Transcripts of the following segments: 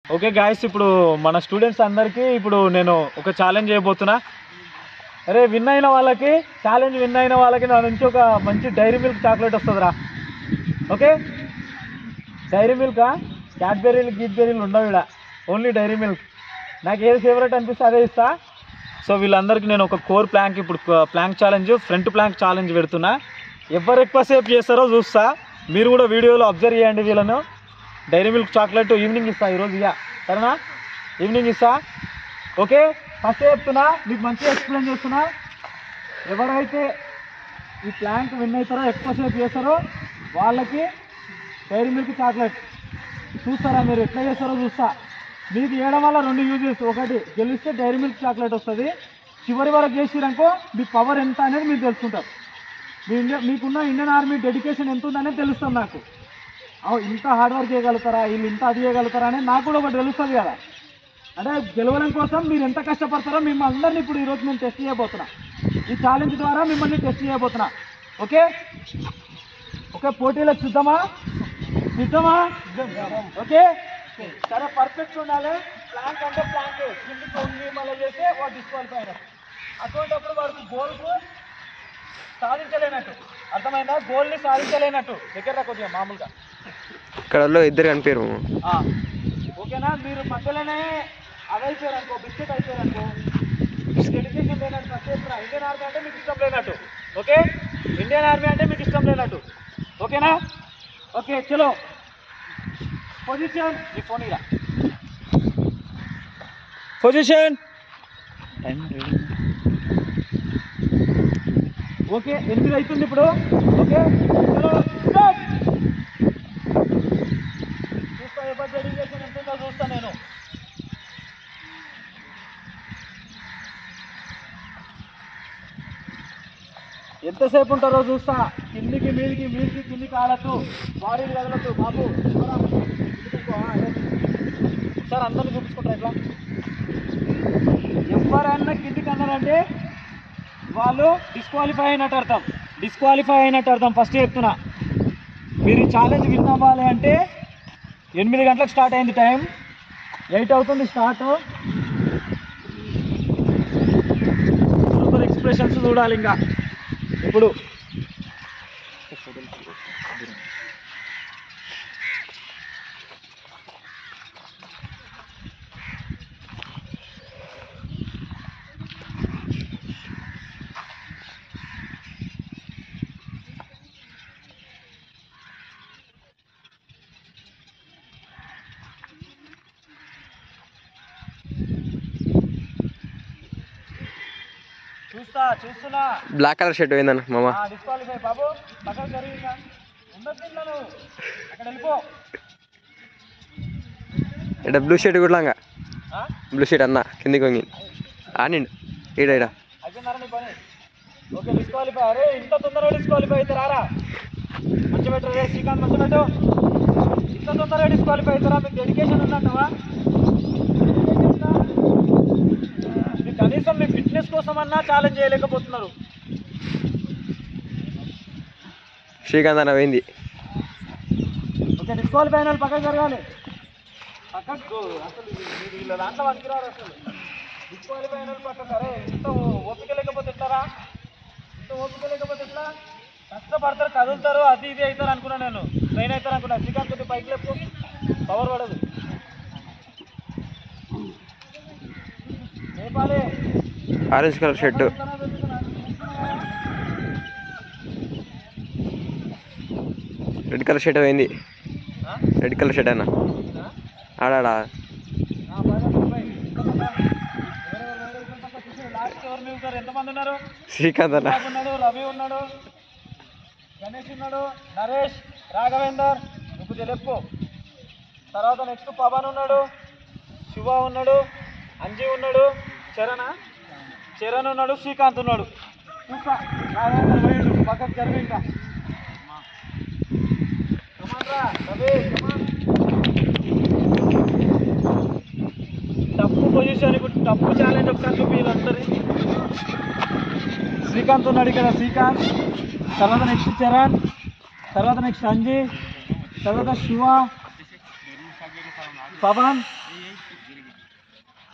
Okay guys ఇప్పుడు మన students అందరికీ ఇప్పుడు నేను ఒక ఛాలెంజ్ చేయబోతున్నా అరే విన్ అయిన వాళ్ళకి ఛాలెంజ్ విన్ అయిన వాళ్ళకి నా నుంచి ఒక మంచి డైరీ మిల్క్ చాక్లెట్ వస్తుందిరా ఓకే డైరీ మిల్కా క్యాడ్బెర్రీలు గీడ్బెర్రీలు ఉండవు ఇక్కడ ఓన్లీ డైరీ మిల్క్ నాకు ఏది ఫేవరెట్ అనిపిస్తే అదే ఇస్తా సో వీళ్ళందరికీ నేను ఒక కోర్ ప్లాంక్ ఇప్పుడు plank challenge front plank challenge పెడుతున్నా ఎవరు ఎక్కువసేపు చేస్తారో చూస్తా మీరు కూడా వీడియోలో అబ్జర్వ్ చేయండి వీళ్ళను డైరీ మిల్క్ చాక్లెట్ ఈవినింగ్ ఇస్తా ఈరోజు ఇక సరేనా ఈవినింగ్ ఇస్తా ఓకే ఫస్ట్ చెప్తున్నా మీకు మంచిగా ఎక్స్ప్లెయిన్ చేస్తున్నా ఎవరైతే ఈ ప్లాంక్ విన్ అవుతారో ఎక్కువసేపు చేస్తారో వాళ్ళకి డైరీ మిల్క్ చాక్లెట్ చూస్తారా మీరు ఎట్లా చేస్తారో చూస్తా మీకు చేయడం వల్ల రెండు యూజెస్ ఒకటి గెలిస్తే డైరీ మిల్క్ చాక్లెట్ వస్తుంది చివరి వరకు చేసిరనుకో మీ పవర్ ఎంత అనేది మీరు తెలుసుకుంటారు మీ ఇండియా మీకున్న ఇండియన్ ఆర్మీ డెడికేషన్ ఎంత ఉందనేది తెలుస్తుంది నాకు అవు ఇంత హార్డ్ వర్క్ చేయగలుగుతారా వీళ్ళు ఇంత అది చేయగలుగుతారా అనేది నాకు కూడా ఒకటి తెలుస్తుంది కదా అంటే గెలవడం కోసం మీరు ఎంత కష్టపడతారో మిమ్మల్ని అందరినీ ఇప్పుడు ఈరోజు నేను టెస్ట్ చేయబోతున్నా ఈ ఛాలెంజ్ ద్వారా మిమ్మల్ని టెస్ట్ చేయబోతున్నా ఓకే ఓకే పోటీలకు సిద్ధమా సిద్ధమా ఓకే సరే పర్ఫెక్ట్ ఉండాలి ప్లాంక్ అంటే ప్లాంక్ కింది తొంగి మళ్ళీ చేస్తే వాడు డిస్క్వాలిఫై అయినట్టు అటువంటిప్పుడు వాడికి గోల్కు సాధించలేనట్టు అర్థమైందా గోల్ని సాధించలేనట్టు దగ్గర కొద్దిగా మామూలుగా ఇక్కడ వాళ్ళు ఇద్దరు కనిపించారు ఆ, ఓకేనా మీరు మధ్యలోనే అది అయిపోయారు అనుకో బిస్కెట్ అయిపోయారు అనుకో డెడికేషన్ లేనట్టు ఫస్ట్ చెప్తున్నా ఇండియన్ ఆర్మీ అంటే మీకు ఇష్టం లేనట్టు ఓకే ఇండియన్ ఆర్మీ అంటే మీకు ఇష్టం లేనట్టు ఓకేనా ఓకే చలో పొజిషన్ నీ ఫోన్ ఇలా పొజిషన్ ఓకే ఎనిమిది అవుతుంది ఇప్పుడు ఓకే చలో స్టార్ట్ చూస్తా ఎవరి డెడికేషన్ ఎంత ఉందో చూస్తా నేను ఎంతసేపు ఉంటారో చూస్తా కిందికి మీదికి మీదికి కిందికి ఆడద్దు బాడీని కదలద్దు బాబు చూరా. కిందికి ఆ, ఏ. సార్ అందరిని చూపించుకుంటారు ఎట్లా ఎవరైనా కిందికి అన్నారంటే వాళ్ళు డిస్క్వాలిఫై అయినట్టు అర్థం డిస్క్వాలిఫై అయినట్టు అర్థం ఫస్ట్ చెప్తున్నా మీరు ఛాలెంజ్ విన్ అవ్వాలి అంటే ఎనిమిది గంటలకు స్టార్ట్ అయింది టైం ఎయిట్ అవుతుంది స్టార్ట్ సూపర్ ఎక్స్ప్రెషన్స్ చూడాలి ఇంకా ఇప్పుడు చూస్తా చూస్తున్నా బ్లాక్ కలర్ షర్ట్ పోయిందన్న మామ డిస్క్వాలిఫై బాబు పక్కన జరిగిందా ఉండొద్దు ఇంట్లో నువ్వు అక్కడ వెళ్ళిపో ఇక్కడ బ్లూ షర్ట్ కూడా లాగా ఆ? బ్లూ షర్ట్ అన్న కిందికి వంగి ఆనిండు ఈడ ఈడ అయిపోయిందారా నీ పని ఓకే డిస్క్వాలిఫై అరే ఇంత తొందరగా డిస్క్వాలిఫై అయితే రారా మంచి పెట్టు రే శ్రీకాంత్ మంచి పెట్టు ఇంత తొందరగా డిస్క్వాలిఫై అవుతారా మీకు డెడికేషన్ ఉందంటవా మీరు కనీసం మీ ఫిట్నెస్ కోసం అన్నా ఛాలెంజ్ చేయలేకపోతున్నారు శ్రీకాంత్ అన్న పోయింది ఓకే డిస్క్వాలిఫై అయిన వాళ్ళు పక్కకు జరగాలి పక్కకు అసలు మీరు వీళ్ళ దాంట్లో పనికిరారు అసలు డిస్క్వాలిఫై అయిన వాళ్ళు పక్కకు అరే ఇంత ఓపిక లేకపోతే ఎట్లారా ఇంత ఓపిక లేకపోతే ఎట్లా కష్టపడతారు కదులుతారు అది ఇది అవుతారు అనుకున్నా నేను ట్రైన్ అవుతారు అనుకున్నా శ్రీకాంత్ కొద్ది బైక్ లేపు పవర్ పడదు నేపాలే orange colour shirt red colour shirt పోయింది రెడ్ కలర్ షర్ట్ అన్న ఆడాడా లాస్ట్ ఎవరు మిగులుతారు ఎంతమంది ఉన్నారు శ్రీకాంత్ అన్న బాబు ఉన్నాడు రవి ఉన్నాడు గణేష్ ఉన్నాడు నరేష్ రాఘవేందర్ నువ్వు తెలుపు తర్వాత నెక్స్ట్ పవన్ ఉన్నాడు శివ ఉన్నాడు అంజీ ఉన్నాడు చరణ్ చరణ్ ఉన్నాడు శ్రీకాంత్ ఉన్నాడు చూస్తా రాఘవేందర్ పోయిండు పక్కకు జరిగి ఇంకా Come on రా, రవి, come on. తప్పు పొజిషన్ ఇప్పుడు తప్పు ఛాలెంజ్ ఒకసారి చూపి వీళ్ళందరి శ్రీకాంత్ ఉన్నాడు ఇక్కడ శ్రీకాంత్ తర్వాత నెక్స్ట్ చరణ్ తర్వాత నెక్స్ట్ అంజీ తర్వాత శివ పవన్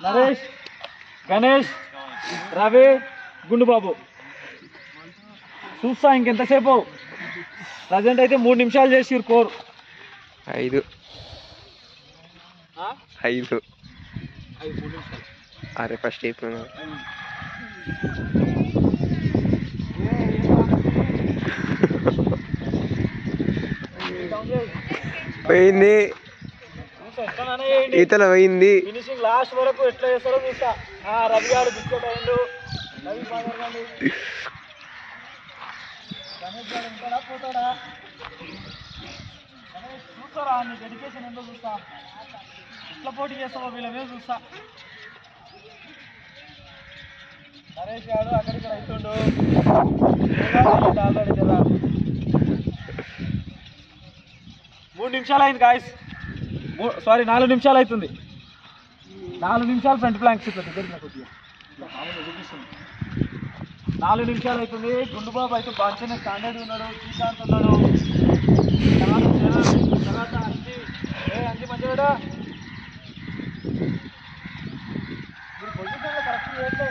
నరేష్ గణేష్ రవి గుండుబాబు చూస్తా ఇంకెంతసేపు ప్రజెంట్ అయితే మూడు నిమిషాలు చేసిరు కోర్ ఐదు ఐదు అరే ఫస్ట్ అయిపోయింది పోయింది ఈతల పోయింది ఫినిషింగ్ లాస్ట్ వరకు ఎట్లా చేస్తారో చూస్తా ఆ, రవి గారు బిస్కెట్ అయిండు రవి ఫాదర్ గారు గణేష్ గారు ఉంటాడా పోతాడా గణేష్ చూస్తారా నీ డెడికేషన్ ఏందో చూస్తా ఎట్లా పోటీ చేస్తావో వీళ్ళ మీద చూస్తా నరేష్ గారు అక్కడిక్కడ అవుతుండు ఆల్రెడీ కదా మూడు నిమిషాలు అయింది గాయస్ సారీ నాలుగు నిమిషాలు అవుతుంది నాలుగు నిమిషాలు ఫ్రంట్ ప్లాంక్స్ ఇట్లా దగ్గర రా కొద్దిగా ఇట్లా మామూలుగా చూపిస్తుంది నాలుగు నిమిషాలు అవుతుంది గుండుబాబు అయితే మంచిగా స్టాండర్డ్ ఉన్నాడు శ్రీకాంత్ ఉన్నాడు తర్వాత శరత్, తర్వాత అంజి ఏ అంజి మంచిగా మీరు పొజిషన్లో కరెక్ట్ చేయట్లే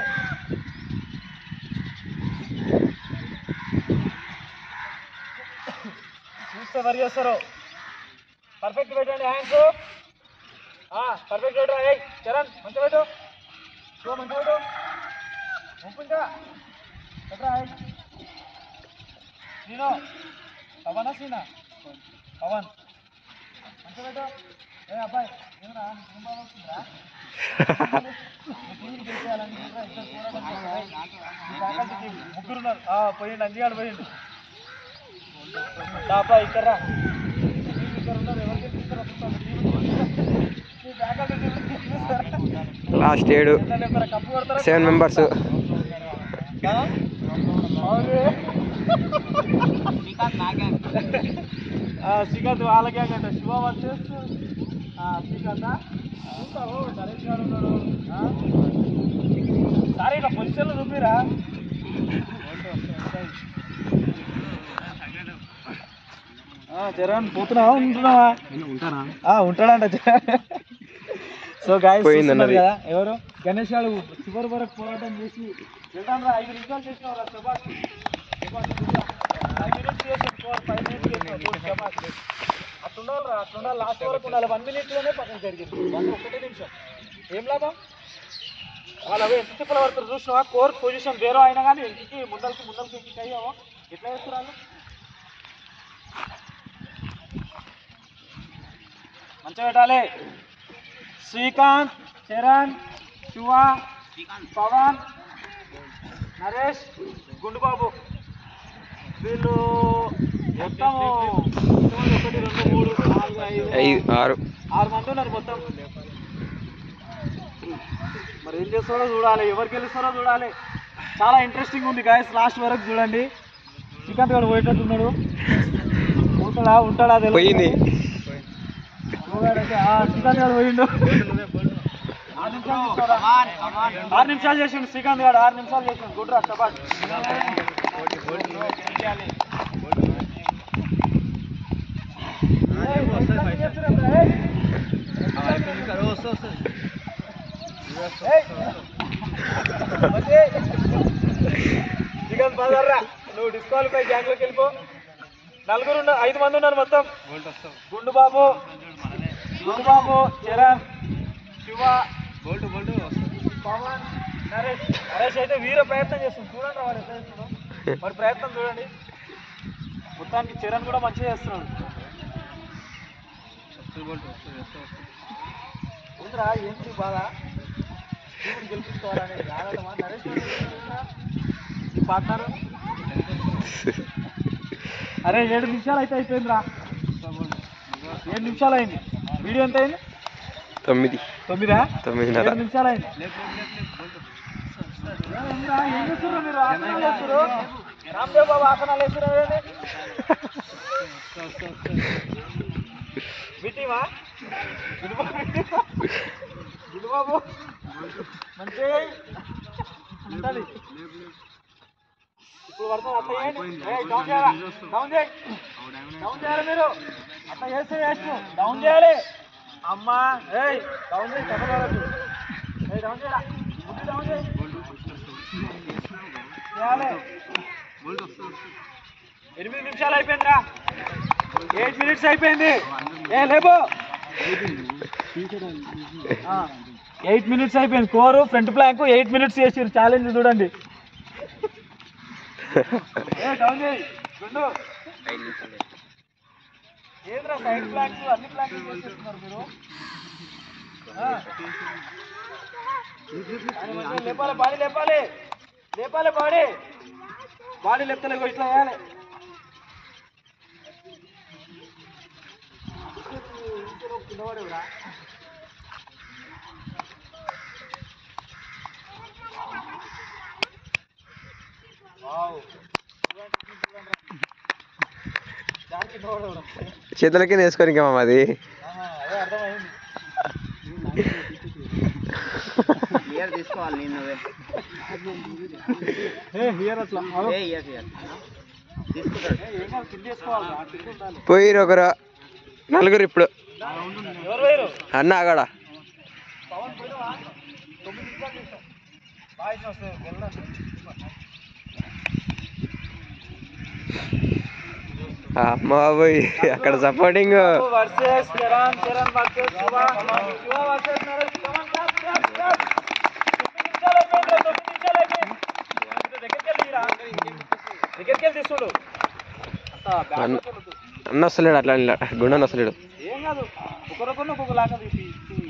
చూస్తే వరి చేస్తారు పర్ఫెక్ట్ పెట్టండి హ్యాండ్స్ పర్ఫెక్ట్ పెట్టరా ఏయ్ చరణ్ మంచి పెట్టు శివ మంచి పెట్టు ఒప్పుంటా పెట్టరా ఏయ్ నేను పవనా సీనా పవన్ మంచి పెట్టు ఏ అబ్బాయి ఏమరా ఏం బాగా వస్తుందా ముగ్గురు ఉన్నారు పోయిండు అంజిగాడు పోయిండు డాబా ఇక్కడ రా. ఇక్కడ ఉన్నారు ఎవరు గెలిపిస్తారో చూస్తాను. మీ ఫ్యాకల్టీ టీం గెలిపిస్తారా? లాస్ట్ ఏడు ఎంత లేపారా? కప్పు కొడతారా? సెవెన్ మెంబర్స్ ఆ? అవును. ఆ, శ్రీకాంత్ వాళ్ళ గ్యాంగ్ అంట శివ వర్సెస్ శ్రీకాంత్ చూస్తావు నరేష్ గారు ఉన్నాడు ఆ? సరే ఇట్లా పొజిషన్లో చూపిరా జరాన్ పోతున్నావా ఉంటున్నావా ఉంటానా ఉంటాడంట జరాన్ సో గాయస్ పోయింది అన్నది. కదా ఎవరు గణేష్ గారు చివరి వరకు పోరాటం చేసి వెళ్తాం రా ఐదు నిమిషాలు చేసిన వాళ్ళ శబాష్ శబాష్ గుర్రా. ఫైవ్ మినిట్స్ చేసి ఫోర్ ఫైవ్ మినిట్స్ చేసిన గుడ్ శబాష్ అట్లుండాలి రా అట్లుండాలి లాస్ట్ వరకు ఉండాలి వన్ మినిట్లోనే పక్కన జరిగింది వన్ ఒకటే నిమిషం ఏం లాభం వాళ్ళు అవి ఎంత తిప్పలు పడుతారు చూసినావా కోర్ పొజిషన్ వేరే అయినా కానీ ఇంటికి ముందరికి ముందరికి ఇంటికి అయ్యావో ఎట్లా చేస్తున్నారు మంచిగా పెట్టాలి శ్రీకాంత్ చరణ్ శివ పవన్ నరేష్ గుండుబాబు వీళ్ళు మొత్తం ఎంతమంది? ఒకటి రెండు మూడు నాలుగు ఐదు ఐదు ఆరు ఆరు మంది ఉన్నారు మొత్తం మరి ఏం చేస్తారో చూడాలి ఎవరికి గెలుస్తారో చూడాలి చాలా ఇంట్రెస్టింగ్ ఉంది గాయస్ లాస్ట్ వరకు చూడండి శ్రీకాంత్ గారు పోయేటట్టున్నాడు ఉంటాడా ఉంటాడా తెలియదు. పోయింది పోయాడంటే, ఆ, శ్రీకాంత్ గారు పోయిండు ఆరు నిమిషాలు తీసుకోరా. ఆరు నిమిషాలు చేసిండు శ్రీకాంత్ గారు ఆరు నిమిషాలు చేసిండు గుడ్ రా శబాష్ ఏయ్, ఎంత చేస్తున్నారు రా, ఏయ్? ఏయ్. వచ్చే. శ్రీకాంత్ బాగారా నువ్వు డిస్క్వాలిఫై గ్యాంగ్లోకి వెళ్ళిపో నలుగురు ఉన్నారు ఐదు మంది ఉన్నారు మొత్తం గుండు బాబు గుండు బాబు చరణ్ శివ పవన్ నరేష్ నరేష్ అయితే వీర ప్రయత్నం చేస్తుంది చూడండి వాడు ఎట్లా చేస్తున్నాడు వాడి ప్రయత్నం చూడండి మొత్తానికి చరణ్ కూడా మంచిగా చేస్తున్నాడు ఉందిరా ఏంటి బాధ టీంని గెలిపించుకోవాలని ఆడటమా నరేష్ గారు గెలిపించారా? ఈ పార్ట్నర్ అరే ఏడు నిమిషాలు అయితే అయిపోయిందిరా ఏడు నిమిషాలు అయింది వీడియో ఎంత అయింది తొమ్మిది తొమ్మిదా తొమ్మిదిన్నర ఏడు నిమిషాలు అయింది ఏందిరా? ఏం చేస్తుర్రు మీరు ఆసనాలు వేస్తుర్రు రామ్దేవ్ బాబు ఆసనాలు వేస్తున్నారు ఏంటి మీ టీమా గుడిబాబు గుడిబాబు మంచిగా ఉండాలి ఇప్పుడు పడుతుంది అట్లా చేయండి ఏయ్, డౌన్ చేయాలా డౌన్ చేయి డౌన్ చేయాలి మీరు అట్లా చేస్తే వేస్ట్ డౌన్ చేయాలి అమ్మా ఏయ్ డౌన్ చేయి చెప్పగలదు ఏయ్, డౌన్ చేయరా. బుద్ధి డౌన్ చేయి. చేయాలి. ఎనిమిది నిమిషాలు అయిపోయిందిరా ఎయిట్ మినిట్స్ అయిపోయింది ఏ లేబో ఎయిట్ మినిట్స్ అయిపోయింది core front plank eight minutes చేసిరు ఛాలెంజ్ చూడండి ఏ డౌన్ చేయి గుండు ఏంద్రా సైడ్ ప్లాంక్స్ అన్ని ప్లాంక్స్ చేసేస్తున్నారు మీరు ఆ. దాని మధ్య లేపాలి బాడీ లేపాలి లేపాలి బాడీ బాడీ లేపుతలే ఇట్లా వేయాలి దానికి నోడవడం చేతులకి వేసుకొని ఇంకా మామ అది ఆహా, అదే అర్థమైంది తీసుకోవాలి నేను నువ్వే ఏ హియర్ అట్లా అదో. ఏ ఇయర్ ఇయర్ తీసుకుంటాడు ఏ, ఏం కాదు కింద వేసుకోవాలి ఆ కింద ఉండాలి పోయిరు ఒకరు నలుగురు ఇప్పుడు ఎవరు వేరు అన్న అక్కడ పవన్ పోయినావా తొమ్మిది నిమిషాలు చేసాం బాగా ఇచ్చిన వస్తుంది వెళ్ళండి అమ్మ పోయి అక్కడ supporting versus Charan Charan versus Shiva Shiva versus Naresh come on clap clap clap తొమ్మిది నిమిషాలు అయిపోయింది తొమ్మిది నిమిషాలు అయిపోయింది ఇది దగ్గరికి వెళ్ళి తీరా దగ్గరికి వెళ్ళి తీసుకుడు అంత బ్యాక్ అన్న. లోకి వెళ్ళొద్దు. అన్న వస్తలేడు అట్లా ఇలా గుండె వస్తలేడు ఏం కాదు ఒకరొకరిని ఒక్కొక్క లాగా తీసి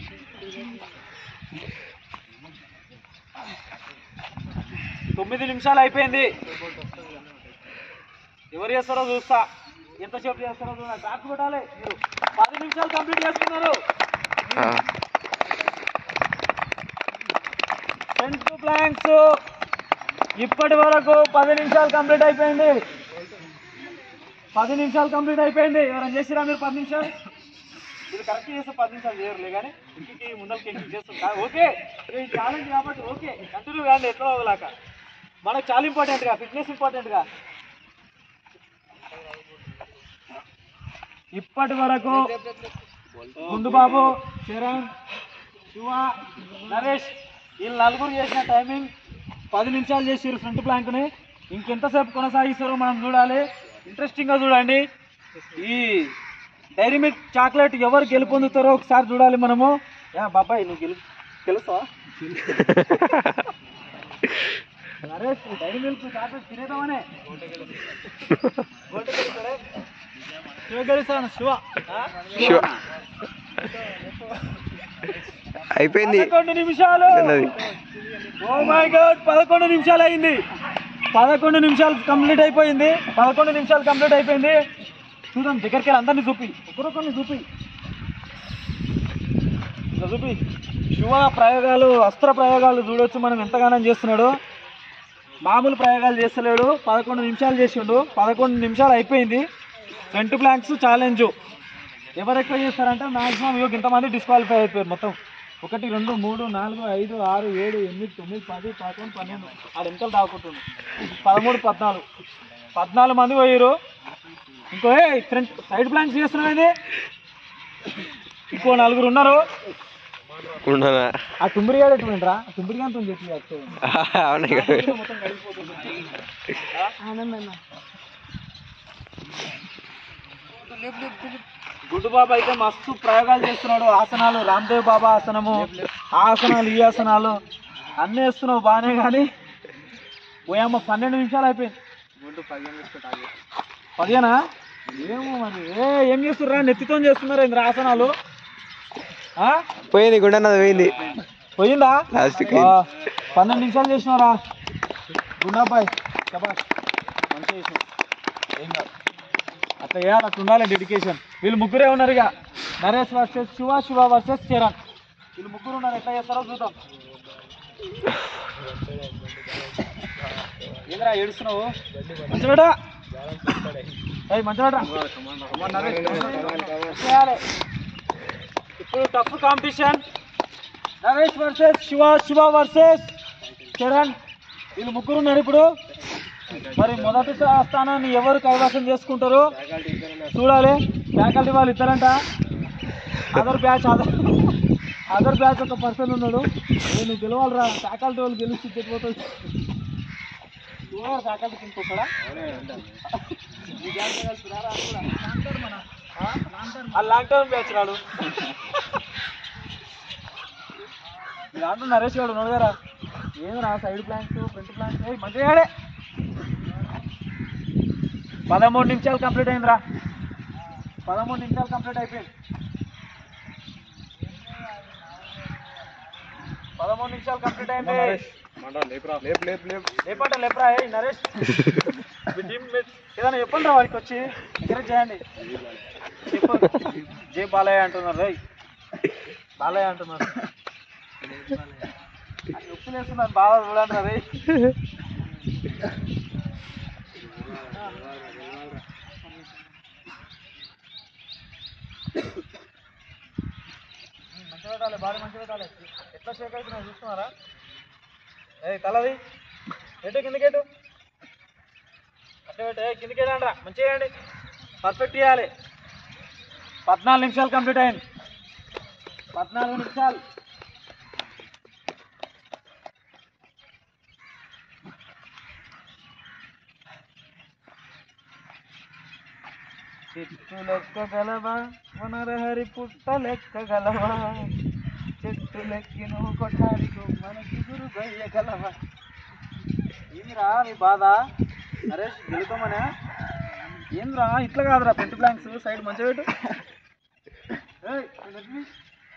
తొమ్మిది నిమిషాలు అయిపోయింది ఎవరు చేస్తారో చూస్తా ఎంతసేపు చేస్తారో చూడ బ్యాక్ పెట్టాలి మీరు పది నిమిషాలు కంప్లీట్ చేస్తున్నారు ఆ, ఫ్రంట్ ప్లాంక్స్ ఇప్పటి వరకు పది నిమిషాలు కంప్లీట్ అయిపోయింది పది నిమిషాలు కంప్లీట్ అయిపోయింది ఎవరైనా చేసిరా మీరు పది నిమిషాలు ఇది కరెక్ట్ చేస్తే పది నిమిషాలు చేయరులే కానీ ఇంటికి ముందరికి ఇంటికి చేస్తాం ఓకే ఇది ఛాలెంజ్ కాబట్టి ఓకే కంటిన్యూ కానీ ఎట్లా ఒకలాక మనకు చాలా ఇంపార్టెంట్గా ఫిట్నెస్ ఇంపార్టెంట్గా ఇప్పటి వరకు ముందు బాబు చరణ్ శివ నరేష్ వీళ్ళు నలుగురు చేసిన టైమింగ్ పది నిమిషాలు చేసిరు ఫ్రంట్ ప్లాంక్ని ఇంకెంతసేపు కొనసాగిస్తారో మనం చూడాలి ఇంట్రెస్టింగ్గా చూడండి ఈ డైరీ మిల్క్ చాక్లెట్ ఎవరు గెలుపొందుతారో ఒకసారి చూడాలి మనము యా బాబాయ్ నువ్వు గెలు తెలుసా నరేష్ డైరీ మిల్క్ చాక్లెట్ తినేద్దామనే గోల్డ్ గెలుస్తాడే? శివ గెలుస్తాను శివ ఆ? శివ. అయిపోయింది పదకొండు నిమిషాలు ఉన్నది. ఓ మై గాడ్ పదకొండు నిమిషాలు అయింది పదకొండు నిమిషాలు కంప్లీట్ అయిపోయింది పదకొండు నిమిషాలు కంప్లీట్ అయిపోయింది చూద్దాం దగ్గరికి వెళ్ళి అందరినీ చూపి ఒకరొకరిని చూపి ఇట్లా చూపి శివ ప్రయోగాలు అస్త్ర ప్రయోగాలు చూడొచ్చు మనం ఎంతగానో చేస్తున్నాడు మామూలు ప్రయోగాలు చేస్తలేడు పదకొండు నిమిషాలు చేసిండు పదకొండు నిమిషాలు అయిపోయింది ఫ్రంట్ ప్లాంక్స్ ఛాలెంజ్ ఎవరు ఎక్కువ చేస్తారంటే మాక్సిమం ఇవ్వక ఇంతమంది డిస్క్వాలిఫై అయిపోయారు మొత్తం ఒకటి రెండు మూడు నాలుగు ఐదు ఆరు ఏడు ఎనిమిది తొమ్మిది పది పదకొండు పన్నెండు ఆడు ఎంతలు దాక్కుంటుంది పదమూడు పద్నాలుగు పద్నాలుగు మంది పోయారు ఇంకో ఏ ఫ్రంట్ సైడ్ ప్లాంక్స్ చేస్తున్నామేంది ఇంకో నలుగురు ఉన్నారు ఉండనా ఆ తుంబిరి గాడేటువంటిరా తుంబిరి గాని చెప్పి అవునా ఇక్కడ మొత్తం కలిసిపోతుంది గుడ్డు బాబా అయితే మస్తు ప్రయోగాలు చేస్తున్నాడు ఆసనాలు రామ్దేవ్ బాబా ఆసనము ఆ ఆసనాలు ఈ ఆసనాలు అన్నీ వేస్తున్నావు బాగానే కానీ పోయమ్మ పన్నెండు నిమిషాలు అయిపోయింది పదిహేనా ఏమో మరి ఏ ఏం చేస్తుర్రా నెత్తితో చేస్తున్నారు ఏంద్ర ఆసనాలు ఆ? పోయింది గుండె అన్నది పోయింది పోయిందా లాస్ట్కి వా, పన్నెండు నిమిషాలు చేసినారా గుండాబాయ్ శబాష్ మంచిగా చేసినావు ఏం కాదు అట్లా చేయాలి అట్లా ఉండాలి డెడికేషన్ వీళ్ళు ముగ్గురే ఉన్నారు ఇక నరేష్ వర్సెస్ శివ శివ వర్సెస్ చరణ్ వీళ్ళు ముగ్గురు ఉన్నారు ఎట్లా చేస్తారో చూద్దాం ఏంద్రా ఏడుస్తున్నావు మంచిగా మంచిగా చేయాలి ఇప్పుడు tough competition Naresh versus Shiva Shiva versus Charan వీళ్ళు ముగ్గురు ఉన్నారు ఇప్పుడు మరి మొదటి స్థా- స్థానాన్ని ఎవరు కైవసం చేసుకుంటారు చూడాలి ఫ్యాకల్టీ వాళ్ళు ఇస్తారంట other batch other other batch ఒక పర్సన్ ఉన్నాడు నేను గెలవాలరా ఫ్యాకల్టీ వాళ్ళు గెలిచి చెప్పిపోతుంది ఫ్యాకల్టీ కిందకొస్తాడా ఆ లాంగ్ టర్మ్ బ్యాచ్ రాడు దాంట్లో నరేష్ గారు ఉన్నాడు కదా ఏంద్రా సైడ్ ప్లాన్స్ ఫ్రంట్ ప్లాన్స్ మంచిగా ఆడే. పదమూడు నిమిషాలు కంప్లీట్ అయిందిరా పదమూడు నిమిషాలు కంప్లీట్ అయిపోయింది పదమూడు నిమిషాలు కంప్లీట్ అయింది లేపంట లేపరా ఏ నరేష్ మీ టీం మీ- ఏదైనా చెప్పండి రా వాడికి వచ్చి ఎంకరేజ్ చేయండి చెప్పు జై బాలయ్య అంటున్నారు రై బాలయ్య అంటున్నారు నొప్పి లేస్తున్నారు బాగా చూడండి రే మంచిగా పెట్టాలి బాడీ మంచిగా పెట్టాలి ఎట్లా షేక్ అవుతున్నావు చూస్తున్నారా ఏ తలది ఎటు కిందకెటు అట్లా పెట్టు ఏ కిందకి వెళ్ళండి రా మంచిగా చేయండి పర్ఫెక్ట్ చేయాలి పద్నాలుగు నిమిషాలు కంప్లీట్ అయింది పద్నాలుగు నిమిషాలు చెట్టు లెక్క గలవా వనరహరి పుట్ట లెక్క గలవా చెట్టు లెక్కి నువ్వు కొట్టాలికు మనకి గురు గలవా ఏంద్రా నీ బాధ నరేష్ గెలుతామనే ఏంద్రా ఇట్లా కాదురా ఫ్రంట్ ప్లాంక్స్ సైడ్ మంచిగా పెట్టు ఏయ్, నువ్వు నెట్ తీయ్.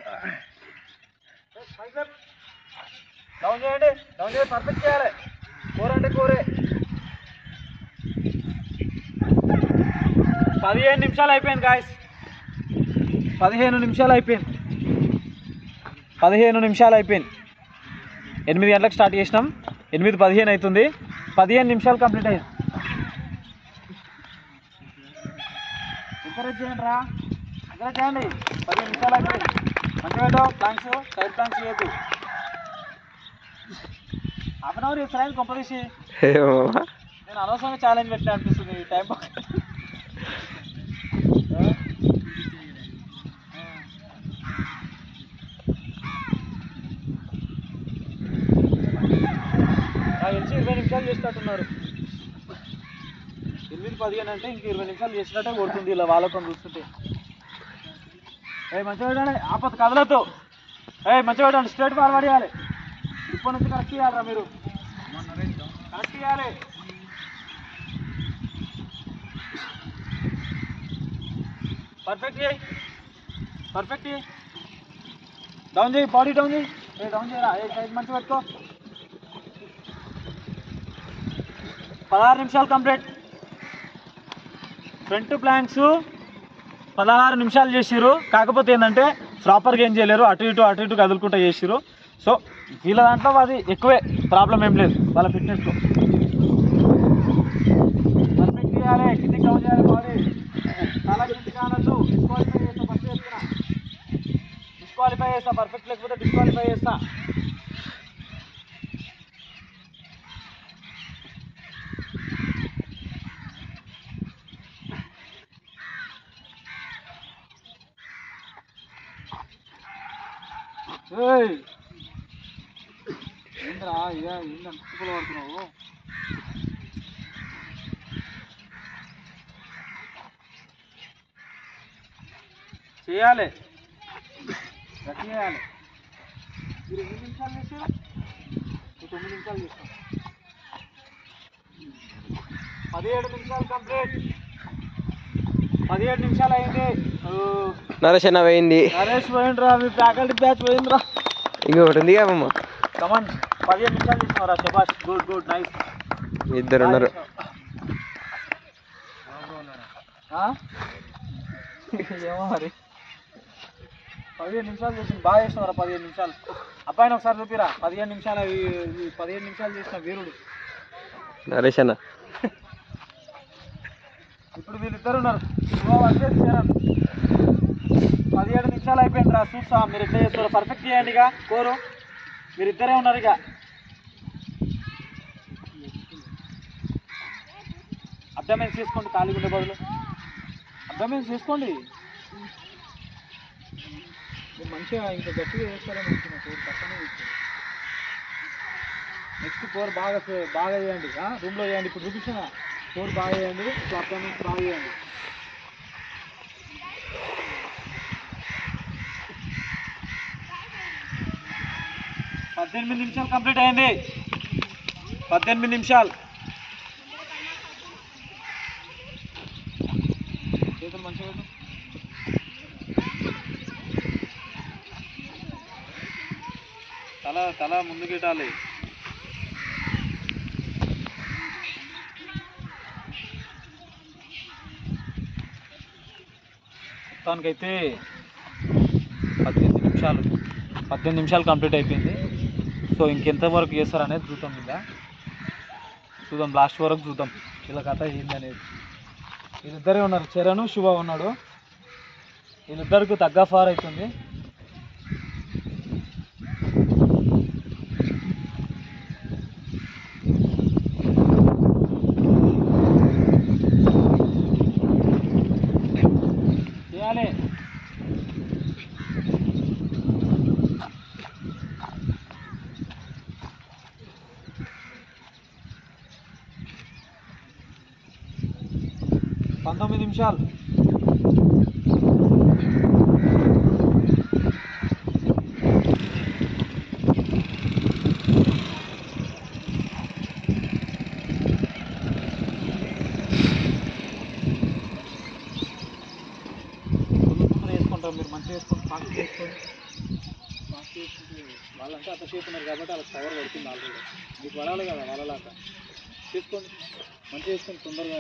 ఏయ్, పైకి లేపు. డౌన్ చేయండి డౌన్ చేయండి పర్ఫెక్ట్ చేయాలి కూర అంటే కూరే పదిహేను నిమిషాలు అయిపోయింది గాయస్ పదిహేను నిమిషాలు అయిపోయింది పదిహేను నిమిషాలు అయిపోయింది ఎనిమిది గంటలకు స్టార్ట్ చేసినాం ఎనిమిది పదిహేను అవుతుంది పదిహేను నిమిషాలు కంప్లీట్ అయింది ఎంకరేజ్ చేయండి రా ఎంకరేజ్ చేయండి పదిహేను నిమిషాలు అయిపోయింది మంచిగా పెట్టావు ప్లాంక్స్ సైడ్ ప్లాంక్స్ చేయొద్దు హాఫ్ అన్ అవర్ ఇస్తారా గొప్ప తీసి ఏమమ్మా నేను అనవసరంగా ఛాలెంజ్ పెట్టిన అనిపిస్తుంది ఈ టైం పాస్ నాకు తెలిసి ఇరవై నిమిషాలు చేసినట్టున్నారు ఎనిమిది పదిహేను అంటే ఇంక ఇరవై నిమిషాలు చేసినట్టే కొడుతుంది ఇలా వాళ్ళకొని చూస్తుంటే ఏ మంచిగా పెట్టండి ఆపద కదలతో ఏ మంచిగా పెట్టండి స్ట్రేట్ ఫార్వర్డ్ చేయాలి ఇప్పటి నుంచి కరెక్ట్ చేయాలరా మీరు కరెక్ట్ చేయాలి పర్ఫెక్ట్ చేయి పర్ఫెక్ట్ చేయి డౌన్ చేయి బాడీ డౌన్ చేయి ఏ డౌన్ చేయరా ఏ సైడ్ మంచి పెట్టుకో పదహారు నిమిషాలు కంప్లీట్ ఫ్రంట్ ప్లాంక్స్ పదహారు నిమిషాలు చేసిర్రు కాకపోతే ఏంటంటే ప్రాపర్గా ఏం చేయలేరు అటు ఇటు అటు ఇటు కదులుకుంటూ చేసిర్రు సో వీళ్ళ దాంట్లో అది ఎక్కువే ప్రాబ్లం ఏం లేదు వాళ్ళ ఫిట్నెస్లో పర్ఫెక్ట్ చేయాలి కిందికి డౌన్ చేయాలి బాడీ చాలా కింది కానొద్దు డిస్క్వాలిఫై చేస్తా ఫస్ట్ చెప్తున్నా డిస్క్వాలిఫై చేస్తా పర్ఫెక్ట్ లేకపోతే డిస్క్వాలిఫై చేస్తా ఏయ్ ఏంద్రా ఇక ఏంది అంత తిప్పలు పడుతున్నావు చేయాలి గట్టి చేయాలి మీరు ఎన్ని నిమిషాలు చేసారా నేను తొమ్మిది నిమిషాలు చేస్తాను పదిహేడు నిమిషాలు కంప్లీట్ పదిహేడు నిమిషాలు అయింది ఓ, నరేష్ అన్న పోయింది నరేష్ పోయిండ్రా మీ ఫ్యాకల్టీ బ్యాచ్ పోయిందిరా ఇంకొకటి ఉంది కదమ్మా కమన్ పదిహేను నిమిషాలు తీసుకున్నారా శబాష్ గుడ్ గుడ్ నైస్ ఇద్దరు ఉన్నారు ఏమో మరి పదిహేను నిమిషాలు చేసింది బాగా చేస్తున్నారా పదిహేను నిమిషాలు అబ్బాయిని ఒకసారి చూపిరా పదిహేను నిమిషాలు ఈ- ఈ పదిహేను నిమిషాలు చేసిన వీరుడు నరేష్ అన్న ఇప్పుడు వీళ్ళిద్దరు ఉన్నారు శివ వర్సెస్ చరణ్ పదిహేడు నిమిషాలు అయిపోయింది రా చూస్తా మీరు ఎట్లా చేస్తారో పర్ఫెక్ట్ చేయండి ఇక కోరు మీరు ఇద్దరే ఉన్నారు ఇక అబ్డమెన్స్ చేసుకోండి ఖాళీగా ఉండే బదులు అబ్డమెన్స్ చేసుకోండి మీరు మంచిగా ఇంకా గట్టిగా చేస్తారని అనుకున్నా కోర్ పక్కనే నెక్స్ట్ కోర్ బాగా చే- బాగా చేయండి రూమ్లో చేయండి ఇప్పుడు చూపించిన కోర్ బాగా చేయండి ఇప్పుడు అక్కడ నుంచి బాగా చేయండి పద్దెనిమిది నిమిషాలు కంప్లీట్ అయింది పద్దెనిమిది నిమిషాలు చేతులు మంచిగా పెట్టు. తల తల ముందుకు పెట్టాలి మొత్తానికైతే పద్దెనిమిది నిమిషాలు పద్దెనిమిది నిమిషాలు కంప్లీట్ అయిపోయింది సో ఇంకెంత వరకు చేస్తారు అనేది చూద్దాం ఇంకా చూద్దాం లాస్ట్ వరకు చూద్దాం వీళ్ళ కథ ఏందనేది వీళ్ళిద్దరే ఉన్నారు చరణ్ శివ ఉన్నాడు వీళ్ళిద్దరికి తగ్గ ఫార్ అవుతుంది చేయాలి పంతొమ్మిది నిమిషాలు తొందర వేసుకుంటారు మీరు మంచిగా వేసుకొని ఫాస్ట్ చేసుకోండి ఫాస్ట్ చేసుకుంటే వాళ్ళంతా అంత షేప్ ఉన్నారు కాబట్టి వాళ్ళకి పవర్ పడుతుంది ఆల్రెడీ మీకు పడాలి కదా వాళ్ళలాగా చేసుకోండి మంచిగా చేసుకొని తొందరగా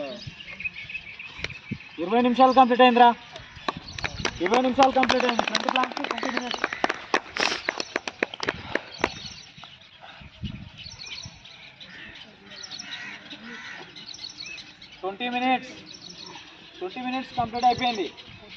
ఇరవై నిమిషాలు కంప్లీట్ అయిందిరా ఇరవై నిమిషాలు కంప్లీట్ అయింది ఫ్రంట్ ప్లాన్కి twenty minutes twenty minutes twenty minutes complete అయిపోయింది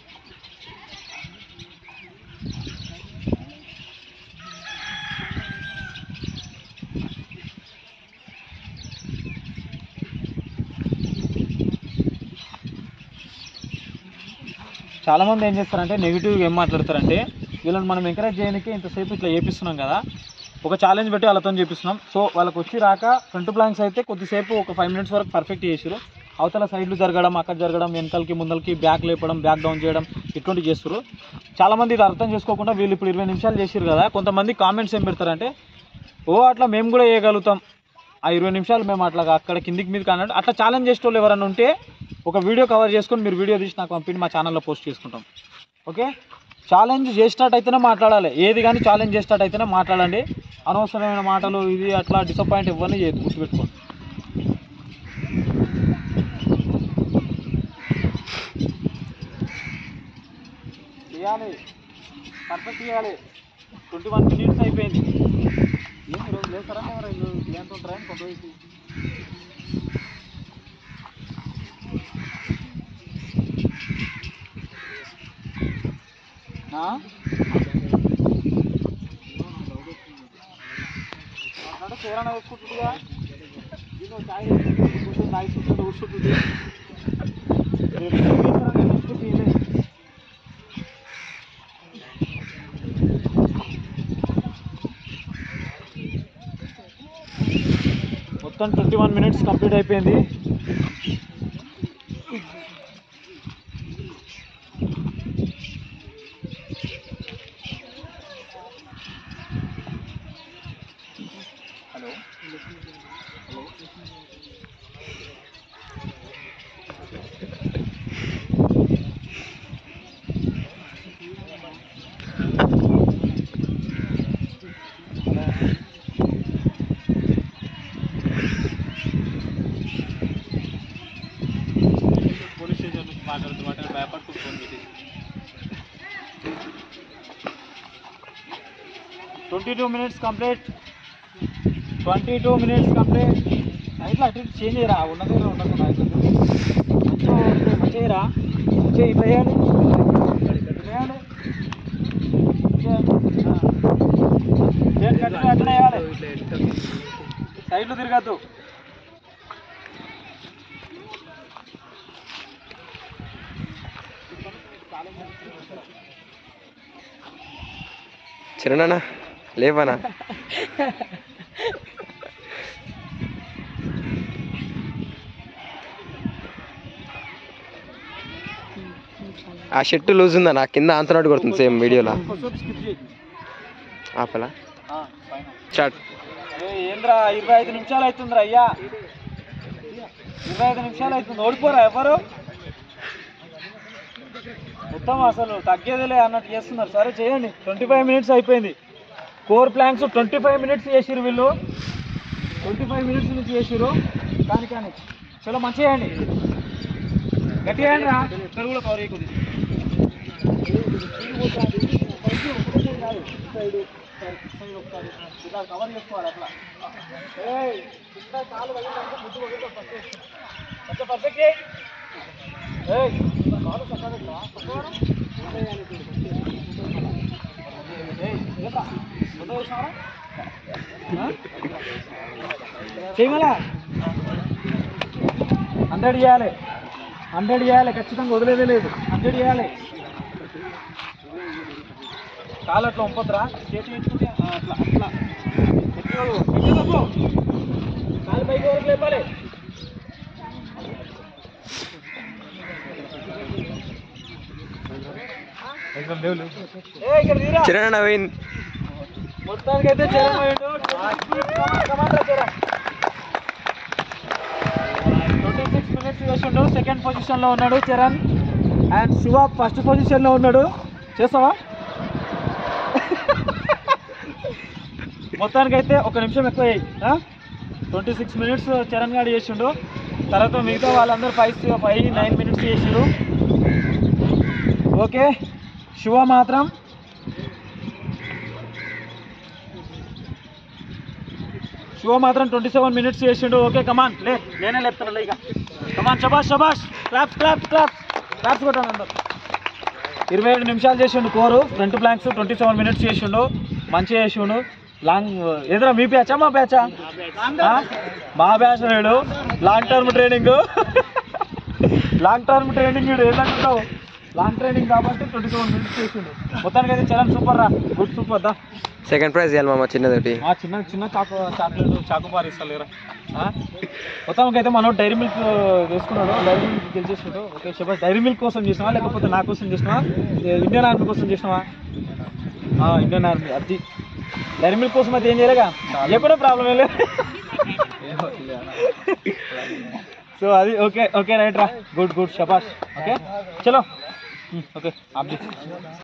చాలామంది ఏం చేస్తారంటే నెగిటివ్గా ఏం మాట్లాడతారంటే వీళ్ళని మనం ఎంకరేజ్ చేయడానికి ఇంతసేపు ఇట్లా చేపిస్తున్నాం కదా ఒక ఛాలెంజ్ పెట్టి వాళ్ళతో చేపిస్తున్నాం సో వాళ్ళకి వచ్చి రాక ఫ్రంట్ ప్లాంక్స్ అయితే కొద్దిసేపు ఒక ఫైవ్ మినిట్స్ వరకు పర్ఫెక్ట్ చేసారు అవతల సైడ్లు జరగడం అక్కడ జరగడం వెనకాలకి ముందలకి బ్యాక్ లేపడం బ్యాక్ డౌన్ చేయడం ఇటువంటి చేస్తారు చాలామంది ఇది అర్థం చేసుకోకుండా వీళ్ళు ఇప్పుడు ఇరవై నిమిషాలు చేసారు కదా కొంతమంది కామెంట్స్ ఏం పెడతారంటే ఓ అట్లా మేము కూడా చేయగలుగుతాం ఆ ఇరవై నిమిషాలు మేము అట్లా అక్కడ కిందికి మీదకి అన్నట్టు అట్లా ఛాలెంజ్ చేసేటోళ్ళు ఎవరైనా ఉంటే ఒక వీడియో కవర్ చేసుకొని మీరు వీడియో తీసి నాకు పంపించి మా ఛానల్లో పోస్ట్ చేసుకుంటాం ఓకే ఛాలెంజ్ చేసినట్టు అయితేనే మాట్లాడాలి ఏది కానీ ఛాలెంజ్ చేసినట్టు అయితేనే మాట్లాడండి అనవసరమైన మాటలు ఇది అట్లా డిసప్పాయింట్ ఇవ్వని చేయదు గుర్తుపెట్టుకోండి చేయాలి పర్ఫెక్ట్ చేయాలి ట్వంటీ వన్ మినిట్స్ అయిపోయింది ఏం ఈరోజు లేస్తారా ఎవరు ఇల్లు ఎంత ఉంటారా కొంత వయసు ఆ? అన్నాడు చీరన వేసుకుంటుందిగా దీని చాయ్ కూర్చొని తాగి కూర్చొని కూర్చుంటుంది రేపు ఏం చేస్తారని నెక్స్ట్ ఫీలే మొత్తం ట్వంటీ వన్ మినిట్స్ కంప్లీట్ అయిపోయింది హలో హలో పోలీస్ స్టేషన్ నుంచి మాట్లాడుతూ మాట్లాడి భయపడుతూ ఫోన్ పెట్టి twenty two minutes complete twenty two minutes complete ఇట్లా అటు ఇటు చేంజ్ చేయరా ఉన్నది ఉండకుండా మంచిగా ఉంది, మంచిగా చేయరా మంచిగా ఇట్లా చేయండి ఇట్లా చేయండి మంచిగా, ఆ. చేయండి, గట్టిగా అట్లా చేయాలి సైడ్లు తిరగద్దు చిరణనా లేవనా ఆ షర్ట్ లూజ్ ఉందా నా కింద అంతనాడు కొడుతుంది సేమ్ వీడియోలో స్కిప్ చేయి ఆపలా ఆ, పైన. స్టార్ట్ అరే ఏంద్రా ఇరవై ఐదు నిమిషాలు అవుతుందిరా అయ్యా ఇరవై ఐదు నిమిషాలు అవుతుంది ఓడిపోరా ఎవరు మొత్తం అసలు తగ్గేదిలే అన్నట్టు చేస్తున్నారు సరే చేయండి ట్వంటీ ఫైవ్ మినిట్స్ అయిపోయింది core planks twenty five minutes చేసిరు వీళ్ళు ట్వంటీ ఫైవ్ మినిట్స్ నుంచి చేసిరు కానీ కానీ చలో మంచిగా చేయండి గట్టిగా చేయండి రా ఇక్కడ కూడా కవర్ చేయకూడదు ఇలా కవర్ చేసుకోవాలి అట్లా ఏయ్, కింద కాలు తగిలిందంటే ముద్దు పగిలితే first వేసుకో. కొంచెం perfect చేయి. ఏయ్, కాలు చక్కగా పెట్టరా? పక్కవాడు. ఏయ్, ఏంటా? ముద్ద వేసినావా? ఆ? చేయి మళ్ళా హండ్రెడ్ చేయాలి హండ్రెడ్ చేయాలి ఖచ్చితంగా వదిలేదే లేదు హండ్రెడ్ చేయాలి కాలు అట్లా వంపొద్దురా చేతి ఎత్తుకుంటే ఆ, అట్లా అట్లా ఎత్తుకోడు. ఎత్తు తప్పు. కాలు పైకి వరకు లేపాలి ఏ, ఇక్కడ తీరా. చిరణ్ పోయింది మొత్తానికైతే చరణ్ పోయిండు. 26 మినిట్స్ చేసిండు సెకండ్ పొజిషన్ లో ఉన్నాడు Charan and Shiva first position లో ఉన్నాడు చేస్తావా మొత్తానికైతే ఒక నిమిషం ఎక్కువ ట్వంటీ సిక్స్ మినిట్స్ చరణ్ గారు చేసిండు తర్వాత మిగతా వాళ్ళందరూ ఫైవ్ ఫైవ్ నైన్ మినిట్స్ చేసిండు ఓకే శివ మాత్రం శివ మాత్రం ట్వంటీ సెవెన్ మినిట్స్ చేసిండు ఓకే కమాన్ లే నేనే లేపుతాను లే ఇక కమాన్ శబాష్ శబాష్ క్లాప్స్ క్లాప్స్ క్లాప్స్ క్లాప్స్ కొట్టాను అందరు ఇరవై ఏడు నిమిషాలు చేసిండు core front planks twenty seven minutes చేసిండు మంచిగా చేసిండు లాంగ్ ఎదురా మీ బ్యాచా మా బ్యాచా ఆ? మా బ్యాచ్ లేడు long term training long term training వీడు ఏంటంటావు లాంగ్ ట్రైనింగ్ కాబట్టి ట్వంటీ సెవెన్ మినిట్స్ చేసిండు మొత్తానికి అయితే చరణ్ సూపర్ రా గుడ్ సూపర్ దా సెకండ్ ప్రైజ్ ఇవ్వాలి మామ చిన్నదొకటి ఆ చిన్న చిన్న చాకు చాక్లెట్ చాకుబార్ ఇస్తలేరా మొత్తానికి అయితే మనం డైరీ మిల్క్ తీసుకున్నాడు డైరీ మిల్క్ గెలిచేసాడు ఓకే శబాష్ డైరీ మిల్క్ కోసం చేసినావా లేకపోతే నా కోసం చేసినావా ఏ, ఇండియన్ ఆర్మీ కోసం చేసినావా ఆ, ఇండియన్ ఆర్మీ అది డైరీ మిల్క్ కోసం అయితే ఏం చేయలేగా ఎప్పుడో ప్రాబ్లం ఏం లేదు సో అది ఓకే ఓకే రైట్ రా గుడ్ గుడ్ శబాష్ ఓకే చలో ఓకే ఆప్